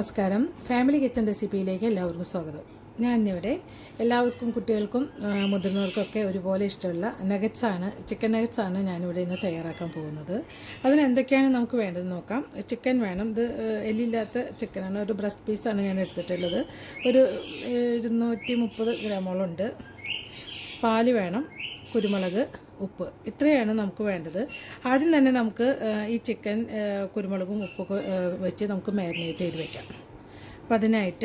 നമസ്കാരം family kitchen റെസിപ്പിയിലേക്ക് എല്ലാവർക്കും സ്വാഗതം ഞാൻ ഇന്നിവിടെ എല്ലാവർക്കും കുട്ടികൾക്കും ആ, മുതിർന്നവർക്കൊക്കെ ഒരുപോലെ ഇഷ്ടമുള്ള നഗറ്റ്സ് ആണ് ചിക്കൻ നഗറ്റ്സ് ആണ് ഞാനിവിടെ ഇന്ന് തയ്യാറാക്കാൻ പോകുന്നത് അതിന് എന്തൊക്കെയാണ് നമുക്ക് വേണ്ടതെന്ന് നോക്കാം ചിക്കൻ വേണം ഇത് ആ, എല്ലില്ലാത്ത ചിക്കനാണ് ഒരു ബ്രസ്റ്റ് പീസാണ് ഞാൻ എടുത്തിട്ടുള്ളത് ഒരു ആ, ഇരുന്നൂറ്റി മുപ്പത് ഗ്രാമോളം ഉണ്ട് പാല് വേണം കുരുമുളക് ഉപ്പ് ഇത്രയാണ് നമുക്ക് വേണ്ടത് ആദ്യം തന്നെ നമുക്ക് ആ, ഈ ചിക്കൻ ആ, കുരുമുളകും ഉപ്പൊക്കെ ആ, വെച്ച് നമുക്ക് മാരിനേറ്റ് ചെയ്ത് വെക്കാം അപ്പം അതിനായിട്ട്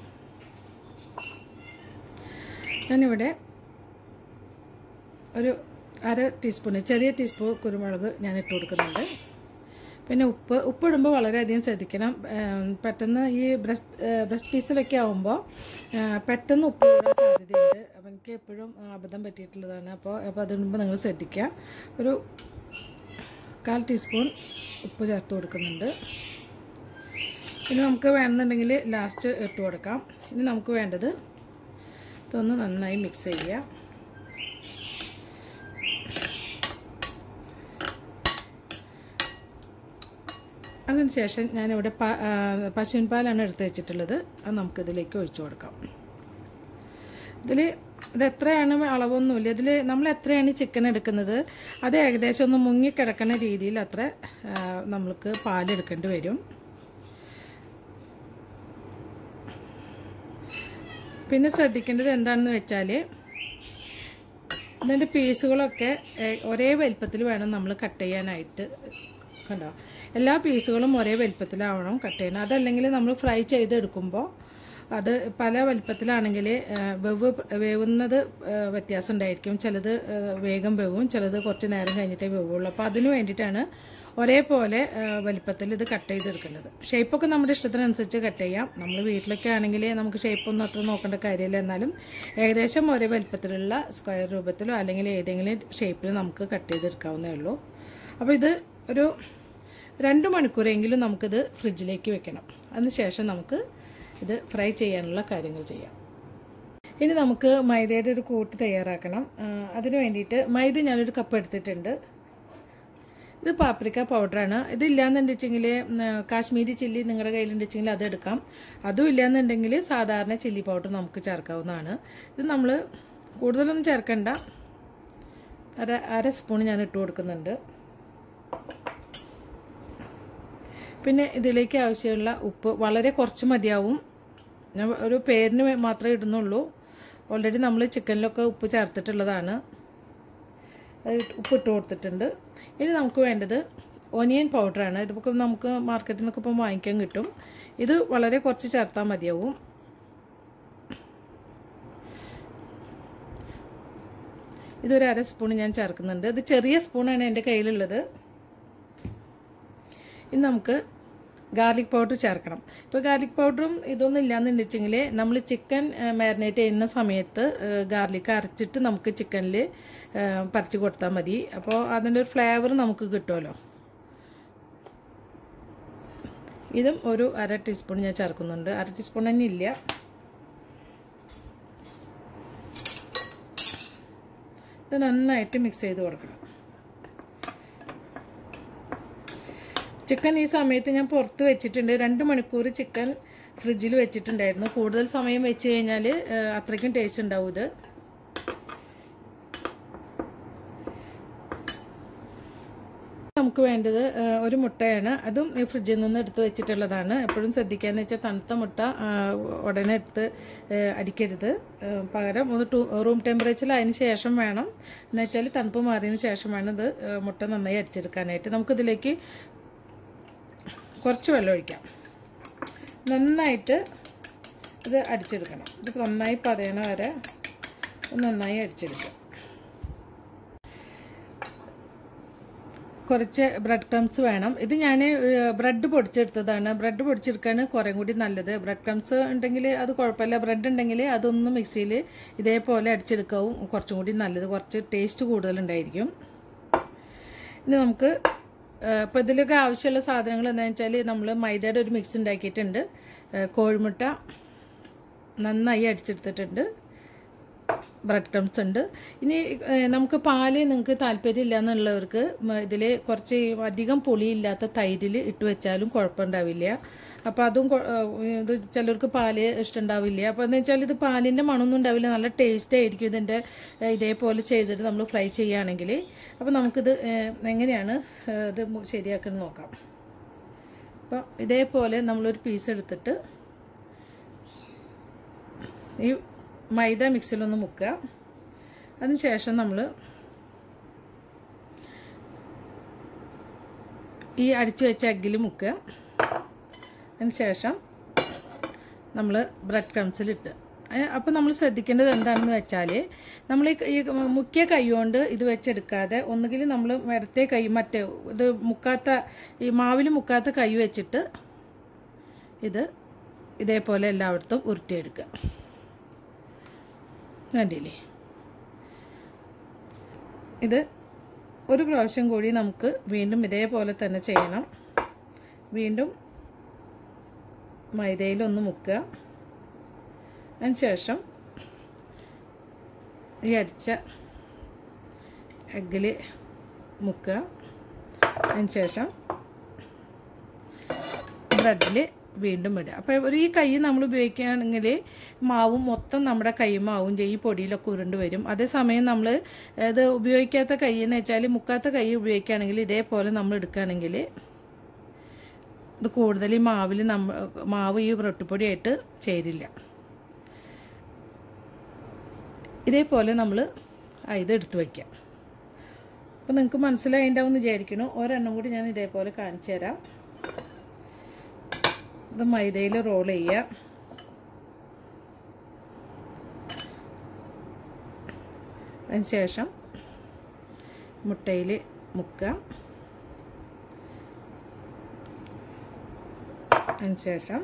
ഞാനിവിടെ ഒരു അര ടീസ്പൂൺ ചെറിയ ടീസ്പൂൺ കുരുമുളക് ഞാൻ ഇട്ട് കൊടുക്കുന്നുണ്ട് പിന്നെ ഉപ്പ് ഉപ്പ് ഇടുമ്പോൾ വളരെയധികം ശ്രദ്ധിക്കണം ഏം, പെട്ടെന്ന് ഈ ബ്രസ്റ്റ് ബ്രസ്റ്റ് പീസിലൊക്കെ ആകുമ്പോൾ പെട്ടെന്ന് ഉപ്പ് ഇടാൻ സാധ്യതയുണ്ട് അപ്പം എനിക്ക് എപ്പോഴും അബദ്ധം പറ്റിയിട്ടുള്ളതാണ് അപ്പോൾ അപ്പോൾ അതിടുമ്പോൾ നിങ്ങൾ ശ്രദ്ധിക്കുക ഒരു കാൽ ടീസ്പൂൺ ഉപ്പ് ചേർത്ത് കൊടുക്കുന്നുണ്ട് പിന്നെ നമുക്ക് വേണമെന്നുണ്ടെങ്കിൽ ലാസ്റ്റ് ഇട്ട് കൊടുക്കാം ഇനി നമുക്ക് വേണ്ടത് ഇതൊന്ന് നന്നായി മിക്സ് ചെയ്യുക അതിനുശേഷം ഞാനിവിടെ പ പശുവിൻ പാലാണ് എടുത്ത് വെച്ചിട്ടുള്ളത് അത് നമുക്കിതിലേക്ക് ഒഴിച്ചു കൊടുക്കാം ഇതിൽ ഇത് എത്രയാണ് അളവൊന്നുമില്ല ഇതിൽ നമ്മൾ എത്രയാണ് ചിക്കൻ എടുക്കുന്നത് അത് ഏകദേശം ഒന്ന് മുങ്ങിക്കിടക്കുന്ന രീതിയിൽ അത്ര ആ, നമ്മൾക്ക് പാലെടുക്കേണ്ടി വരും പിന്നെ ശ്രദ്ധിക്കേണ്ടത് എന്താണെന്ന് വെച്ചാൽ ഇതിൻ്റെ പീസുകളൊക്കെ ഏ, ഒരേ വലിപ്പത്തിൽ വേണം നമ്മൾ കട്ട് ചെയ്യാനായിട്ട് കണ്ടോ എല്ലാ പീസുകളും ഒരേ വലിപ്പത്തിലാവണം കട്ട് ചെയ്യണം അതല്ലെങ്കിൽ നമ്മൾ ഫ്രൈ ചെയ്തെടുക്കുമ്പോൾ അത് പല വലിപ്പത്തിലാണെങ്കിൽ വെവ് വേവുന്നത് ഏ, വ്യത്യാസം ഉണ്ടായിരിക്കും ചിലത് ഏ, വേഗം വേവും ചിലത് കുറച്ച് നേരം കഴിഞ്ഞിട്ടേ വേവുള്ളൂ അപ്പോൾ അതിന് വേണ്ടിയിട്ടാണ് ഒരേപോലെ ഏ, വലിപ്പത്തിൽ ഇത് കട്ട് ചെയ്തെടുക്കേണ്ടത് ഷേപ്പൊക്കെ നമ്മുടെ ഇഷ്ടത്തിനനുസരിച്ച് കട്ട് ചെയ്യാം നമ്മൾ വീട്ടിലൊക്കെ ആണെങ്കിൽ നമുക്ക് ഷേപ്പൊന്നും അത്ര നോക്കേണ്ട കാര്യമില്ല എന്നാലും ഏകദേശം ഒരേ വലിപ്പത്തിലുള്ള സ്ക്വയർ രൂപത്തിലോ അല്ലെങ്കിൽ ഏതെങ്കിലും ഷേപ്പിൽ നമുക്ക് കട്ട് ചെയ്തെടുക്കാവുന്നേ ഉള്ളൂ അപ്പോൾ ഇത് ഒരു രണ്ട് മണിക്കൂറെങ്കിലും നമുക്കിത് ഫ്രിഡ്ജിലേക്ക് വെക്കണം അതിനുശേഷം നമുക്ക് ഇത് ഫ്രൈ ചെയ്യാനുള്ള കാര്യങ്ങൾ ചെയ്യാം ഇനി നമുക്ക് മൈദയുടെ ഒരു കൂട്ട് തയ്യാറാക്കണം ആ, അതിന് വേണ്ടിയിട്ട് മൈദ ഞാനൊരു കപ്പ് എടുത്തിട്ടുണ്ട് ഇത് പാപ്രിക്ക പൗഡറാണ് ഇതില്ലാന്നുണ്ടെച്ചെങ്കിൽ കാശ്മീരി ചില്ലി നിങ്ങളുടെ കയ്യിലുണ്ടെച്ചെങ്കിൽ അത് എടുക്കാം അതും ഇല്ലാന്നുണ്ടെങ്കിൽ സാധാരണ ചില്ലി പൗഡർ നമുക്ക് ചേർക്കാവുന്നതാണ് ഇത് നമ്മൾ കൂടുതലൊന്നും ചേർക്കണ്ട അര അര സ്പൂൺ ഞാൻ ഇട്ട് കൊടുക്കുന്നുണ്ട് പിന്നെ ഇതിലേക്ക് ആവശ്യമുള്ള ഉപ്പ് വളരെ കുറച്ച് മതിയാവും ഞാൻ ഒരു പേരിന് മാത്രമേ ഇടുന്നുള്ളൂ ഓൾറെഡി നമ്മൾ ചിക്കനിലൊക്കെ ഉപ്പ് ചേർത്തിട്ടുള്ളതാണ് അത് ഇട്ട് ഉപ്പ് ഇട്ട് കൊടുത്തിട്ടുണ്ട് ഇനി നമുക്ക് വേണ്ടത് ഒനിയൻ പൗഡറാണ് ഇതിപ്പോൾ നമുക്ക് മാർക്കറ്റിൽ നിന്നൊക്കെ ഇപ്പം വാങ്ങിക്കാൻ കിട്ടും ഇത് വളരെ കുറച്ച് ചേർത്താൽ മതിയാവും ഇതൊരു അര സ്പൂൺ ഞാൻ ചേർക്കുന്നുണ്ട് ഇത് ചെറിയ സ്പൂണാണ് എൻ്റെ കയ്യിലുള്ളത് ഇനി നമുക്ക് ഗാർലിക് പൗഡർ ചേർക്കണം ഇപ്പോൾ ഗാർലിക് പൗഡറും ഇതൊന്നും ഇല്ലാന്നുണ്ടെച്ചെങ്കിൽ നമ്മൾ ചിക്കൻ മാരിനേറ്റ് ചെയ്യുന്ന സമയത്ത് ഗാർലിക് അരച്ചിട്ട് നമുക്ക് ചിക്കനിൽ പരട്ടി കൊടുത്താൽ മതി അപ്പോൾ അതിൻ്റെ ഒരു ഫ്ലേവർ നമുക്ക് കിട്ടുമല്ലോ ഇതും ഒരു അര ടീസ്പൂൺ ഞാൻ ചേർക്കുന്നുണ്ട് അര ടീസ്പൂൺ തന്നെ ഇല്ല ഇത് നന്നായിട്ട് മിക്സ് ചെയ്ത് കൊടുക്കണം ചിക്കൻ ഈ സമയത്ത് ഞാൻ പുറത്ത് വെച്ചിട്ടുണ്ട് രണ്ട് മണിക്കൂർ ചിക്കൻ ഫ്രിഡ്ജിൽ വെച്ചിട്ടുണ്ടായിരുന്നു കൂടുതൽ സമയം വെച്ച് കഴിഞ്ഞാൽ അത്രയ്ക്കും ടേസ്റ്റ് ഉണ്ടാവും ഇത് നമുക്ക് വേണ്ടത് ആ, ഒരു മുട്ടയാണ് അതും ഈ ഫ്രിഡ്ജിൽ നിന്ന് എടുത്ത് വെച്ചിട്ടുള്ളതാണ് എപ്പോഴും ശ്രദ്ധിക്കാന്ന് വെച്ചാൽ തണുത്ത മുട്ട ആ, ഉടനെ എടുത്ത് ആ, അടിക്കരുത് ആ, പകരം ഒന്ന് ടൂ റൂം ടെമ്പറേച്ചറിൽ അതിന് ശേഷം വേണം എന്ന് വെച്ചാൽ തണുപ്പ് മാറിയതിന് ശേഷം വേണം ഇത് ആ, മുട്ട നന്നായി അടിച്ചെടുക്കാനായിട്ട് നമുക്കിതിലേക്ക് കുറച്ച് വെള്ളം ഒഴിക്കാം നന്നായിട്ട് ഇത് അടിച്ചെടുക്കണം ഇത് നന്നായി പതയണ വരെ നന്നായി അടിച്ചെടുക്കുക കുറച്ച് ബ്രെഡ് ക്രംസ് വേണം ഇത് ഞാൻ ബ്രെഡ് പൊടിച്ചെടുത്തതാണ് ബ്രെഡ് പൊടിച്ചെടുക്കാൻ കുറേ കൂടി നല്ലത് ബ്രെഡ് ക്രംസ് ഉണ്ടെങ്കിൽ അത് കുഴപ്പമില്ല ബ്രെഡ് ഉണ്ടെങ്കിൽ അതൊന്ന് മിക്സിയിൽ ഇതേപോലെ അടിച്ചെടുക്കാവും കുറച്ചും കൂടി നല്ലത് കുറച്ച് ടേസ്റ്റ് കൂടുതലുണ്ടായിരിക്കും ഇനി നമുക്ക് ഇപ്പോൾ ഇതിലൊക്കെ ആവശ്യമുള്ള സാധനങ്ങൾ എന്താണെന്ന് വെച്ചാൽ നമ്മൾ മൈദയുടെ ഒരു മിക്സ് ഉണ്ടാക്കിയിട്ടുണ്ട് ഏഹ് കോഴിമുട്ട നന്നായി അടിച്ചെടുത്തിട്ടുണ്ട് ബ്രെഡ് ക്രംസ് ഉണ്ട് ഇനി ഏഹ്, നമുക്ക് പാല് നിങ്ങൾക്ക് താല്പര്യമില്ല എന്നുള്ളവർക്ക് ഇതിൽ കുറച്ച് അധികം പുളിയില്ലാത്ത തൈരിൽ ഇട്ട് വെച്ചാലും കുഴപ്പമുണ്ടാവില്ല അപ്പോൾ അതും കൊ- ഏഹ്, ഇത് ചിലർക്ക് പാല് ഇഷ്ടമുണ്ടാവില്ല അപ്പോൾ എന്ന് വെച്ചാൽ ഇത് പാലിൻ്റെ മണമൊന്നും ഉണ്ടാവില്ല നല്ല ടേസ്റ്റ് ആയിരിക്കും ഇതിൻ്റെ ഏഹ്, ഇതേപോലെ ചെയ്തിട്ട് നമ്മൾ ഫ്രൈ ചെയ്യുകയാണെങ്കിൽ അപ്പോൾ നമുക്കിത് ഏഹ്, എങ്ങനെയാണ് ഏഹ്, ഇത് മു- ശരിയാക്കുന്നത് നോക്കാം അപ്പോൾ ഇതേപോലെ നമ്മളൊരു പീസ് എടുത്തിട്ട് ഈ മൈദ മിക്സിലൊന്ന് മുക്കുക അതിന് ശേഷം നമ്മൾ ഈ അടിച്ചു വെച്ച എഗ്ഗിൽ മുക്കുക അതിന് ശേഷം നമ്മൾ ബ്രെഡ് ക്രംസിലിട്ട് അപ്പോൾ നമ്മൾ ശ്രദ്ധിക്കേണ്ടത് എന്താണെന്ന് വെച്ചാൽ നമ്മൾ ഈ ഈ മുക്കിയ കൈ കൊണ്ട് ഇത് വെച്ചെടുക്കാതെ ഒന്നുകിൽ നമ്മൾ ഇടത്തെ കൈ മറ്റേ ഇത് മുക്കാത്ത ഈ മാവിൽ മുക്കാത്ത കൈ വെച്ചിട്ട് ഇത് ഇതേപോലെ എല്ലായിടത്തും ഉരുട്ടിയെടുക്കുക കണ്ടില്ലേ ഇത് ഒരു പ്രാവശ്യം കൂടി നമുക്ക് വീണ്ടും ഇതേപോലെ തന്നെ ചെയ്യണം വീണ്ടും മൈദയിലൊന്ന് മുക്കുക അതിന് ശേഷം ഈ അടിച്ച എഗ്ഗിൽ മുക്കുക അതിന് ശേഷം ബ്രെഡിൽ വീണ്ടും ഇടുക അപ്പോൾ ഒരു ഈ കൈ നമ്മൾ ഉപയോഗിക്കുകയാണെങ്കിൽ മാവും മൊത്തം നമ്മുടെ കൈമാവും ചെയ്യും ഈ പൊടിയിലൊക്കെ ഉരുണ്ട് വരും അതേസമയം നമ്മൾ ഇത് ഉപയോഗിക്കാത്ത കൈ എന്ന് വെച്ചാൽ മുക്കാത്ത കൈ ഉപയോഗിക്കുകയാണെങ്കിൽ ഇതേപോലെ നമ്മൾ എടുക്കുകയാണെങ്കിൽ ഇത് കൂടുതൽ ഈ മാവിൽ നമ്മ മാവ് ഈ റൊട്ടിപ്പൊടിയായിട്ട് ചേരില്ല ഇതേപോലെ നമ്മൾ ഇത് എടുത്ത് വയ്ക്കാം അപ്പോൾ നിങ്ങൾക്ക് മനസ്സിലായിണ്ടാവും എന്ന് വിചാരിക്കുന്നു ഒരെണ്ണം കൂടി ഞാൻ ഇതേപോലെ കാണിച്ചു തരാം ഇത് മൈദയിൽ റോൾ ചെയ്യുക അതിന് ശേഷം മുട്ടയിൽ മുക്കുക അതിന് ശേഷം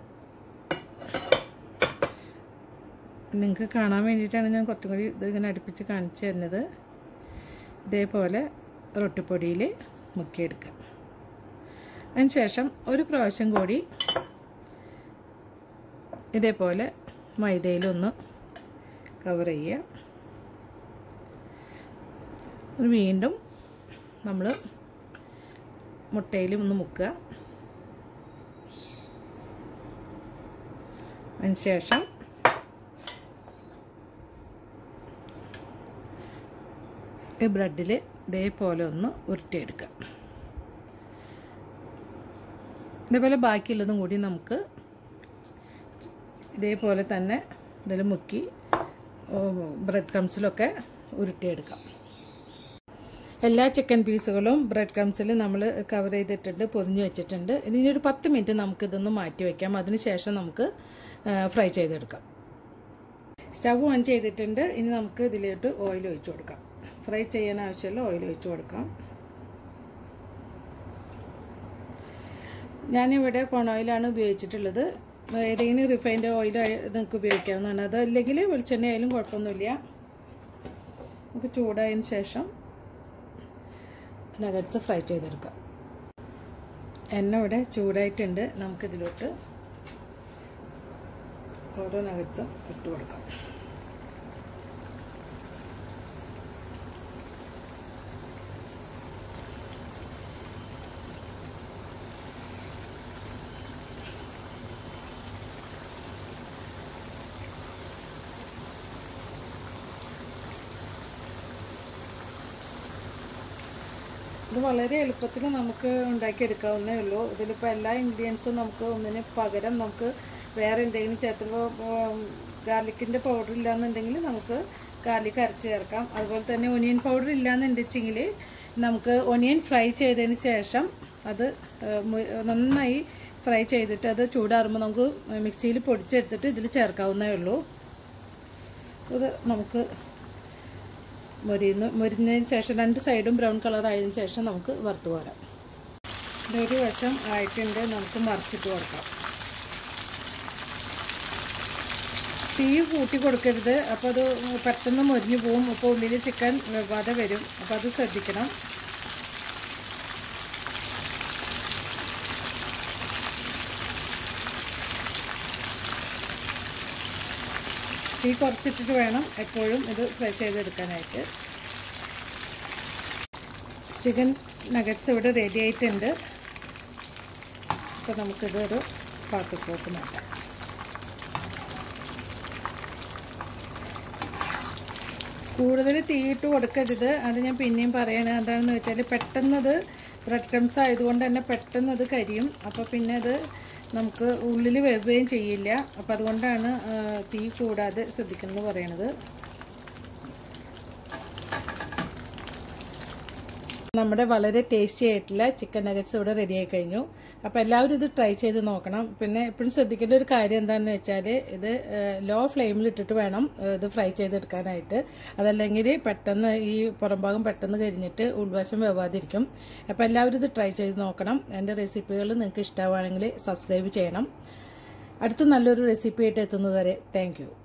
നിങ്ങൾക്ക് കാണാൻ വേണ്ടിയിട്ടാണ് ഞാൻ കുറച്ചും കൂടി ഇത് ഇങ്ങനെ അടുപ്പിച്ച് കാണിച്ചു തരുന്നത് ഇതേപോലെ റൊട്ടിപ്പൊടിയിൽ മുക്കിയെടുക്കുക അതിന് ശേഷം ഒരു പ്രാവശ്യം കൂടി ഇതേപോലെ മൈദയിലൊന്ന് കവർ ചെയ്യുക ഒരു വീണ്ടും നമ്മൾ മുട്ടയിൽ ഒന്ന് മുക്കുക അതിന് ശേഷം ഈ ബ്രെഡിൽ ഇതേപോലെ ഒന്ന് ഉരുട്ടിയെടുക്കുക ഇതേപോലെ ബാക്കിയുള്ളതും കൂടി നമുക്ക് ഇതേപോലെ തന്നെ ഇതിൽ മുക്കി ബ്രെഡ് ക്രംസിലൊക്കെ ഉരുട്ടിയെടുക്കാം എല്ലാ ചിക്കൻ പീസുകളും ബ്രെഡ് ക്രംസിൽ നമ്മൾ കവർ ചെയ്തിട്ടുണ്ട് പൊതിഞ്ഞ് വെച്ചിട്ടുണ്ട് ഇനി ഒരു പത്ത് മിനിറ്റ് നമുക്കിതൊന്ന് മാറ്റി വയ്ക്കാം അതിന് ശേഷം നമുക്ക് ഫ്രൈ ചെയ്തെടുക്കാം സ്റ്റവ് ഓൺ ചെയ്തിട്ടുണ്ട് ഇനി നമുക്ക് ഇതിലോട്ട് ഓയിൽ ഒഴിച്ചു കൊടുക്കാം ഫ്രൈ ചെയ്യാൻ ആവശ്യമുള്ള ഓയിൽ ഒഴിച്ചു കൊടുക്കാം ഞാനിവിടെ കോൺ ഓയിലാണ് ഉപയോഗിച്ചിട്ടുള്ളത് ഏതെങ്കിലും റിഫൈൻഡ് ഓയിൽ നിങ്ങൾക്ക് ഉപയോഗിക്കാവുന്നതാണ് അതല്ലെങ്കിൽ വെളിച്ചെണ്ണ ആയാലും കുഴപ്പമൊന്നുമില്ല നമുക്ക് ചൂടായതിന് ശേഷം നഗറ്റ്സ് ഫ്രൈ ചെയ്തെടുക്കാം എണ്ണ ഇവിടെ ചൂടായിട്ടുണ്ട് നമുക്കിതിലോട്ട് ഓരോ നഗറ്റ്സും ഇട്ട് കൊടുക്കാം ഇത് വളരെ എളുപ്പത്തിൽ നമുക്ക് ഉണ്ടാക്കിയെടുക്കാവുന്നേ ഉള്ളൂ ഇതിലിപ്പോൾ എല്ലാ ഇൻഗ്രീഡിയൻസും നമുക്ക് ഒന്നിന് പകരം നമുക്ക് വേറെ എന്തെങ്കിലും ചേർത്തുമ്പോൾ ഗാർലിക്കിൻ്റെ പൗഡർ ഇല്ലാന്നുണ്ടെങ്കിൽ നമുക്ക് ഗാർലിക് അരച്ച് ചേർക്കാം അതുപോലെ തന്നെ ഒനിയൻ പൗഡർ ഇല്ലാന്നുണ്ടെച്ചെങ്കിൽ നമുക്ക് ഒനിയൻ ഫ്രൈ ചെയ്തതിന് ശേഷം അത് നന്നായി ഫ്രൈ ചെയ്തിട്ട് അത് ചൂടാറുമ്പോൾ നമുക്ക് മിക്സിയിൽ പൊടിച്ചെടുത്തിട്ട് ഇതിൽ ചേർക്കാവുന്നേ ഉള്ളൂ ഇത് നമുക്ക് മൊരിയുന്നു മൊരിഞ്ഞതിന് ശേഷം രണ്ട് സൈഡും ബ്രൗൺ കളർ ആയതിനു ശേഷം നമുക്ക് വറുത്ത് പോരാം ഇതൊരു വശം ആയിട്ടുണ്ട് നമുക്ക് മറിച്ചിട്ട് കൊടുക്കാം തീ കൂട്ടി കൊടുക്കരുത് അപ്പോൾ അത് പെട്ടെന്ന് മൊരിഞ്ഞു പോവും അപ്പോൾ ഉള്ളിൽ ചിക്കൻ വെവാതെ വരും അപ്പോൾ അത് ശ്രദ്ധിക്കണം തീ കുറച്ചിട്ടിട്ട് വേണം എപ്പോഴും ഇത് ഫ്രൈ ചെയ്തെടുക്കാനായിട്ട് ചിക്കൻ നഗറ്റ്സ് ഇവിടെ റെഡി ആയിട്ടുണ്ട് അപ്പോൾ നമുക്കിതൊരു പാത്രത്തിലേക്ക് മാറ്റാം കൂടുതൽ തീയിട്ട് കൊടുക്കരുത് അത് ഞാൻ പിന്നെയും പറയണത് എന്താണെന്ന് വെച്ചാൽ പെട്ടെന്നത് ബ്രെഡ് ക്രംസ് ആയതുകൊണ്ട് തന്നെ പെട്ടെന്ന് അത് കരിയും അപ്പോൾ പിന്നെ അത് നമുക്ക് ഉള്ളിൽ വെവുകയും ചെയ്യില്ല അപ്പോൾ അതുകൊണ്ടാണ് ആ, തീ കൂടാതെ ശ്രദ്ധിക്കുന്നത് പറയണത് നമ്മുടെ വളരെ ടേസ്റ്റി ആയിട്ടുള്ള ചിക്കൻ നഗറ്റ്സ് ഇവിടെ റെഡി ആയി കഴിഞ്ഞു അപ്പോൾ എല്ലാവരും ഇത് ട്രൈ ചെയ്ത് നോക്കണം പിന്നെ എപ്പോഴും ശ്രദ്ധിക്കേണ്ട ഒരു കാര്യം എന്താണെന്ന് വെച്ചാൽ ഇത് ലോ ഫ്ലെയിമിൽ ഇട്ടിട്ട് വേണം ഏഹ്, ഇത് ഫ്രൈ ചെയ്തെടുക്കാനായിട്ട് അതല്ലെങ്കിൽ പെട്ടെന്ന് ഈ പുറംഭാഗം പെട്ടെന്ന് കരിഞ്ഞിട്ട് ഉൾവശം വേവാതിരിക്കും അപ്പോൾ എല്ലാവരും ഇത് ട്രൈ ചെയ്ത് നോക്കണം എൻ്റെ റെസിപ്പികൾ നിങ്ങൾക്ക് ഇഷ്ടമാണെങ്കിൽ സബ്സ്ക്രൈബ് ചെയ്യണം അടുത്ത നല്ലൊരു റെസിപ്പി ആയിട്ട് എത്തുന്നത് വരെ താങ്ക്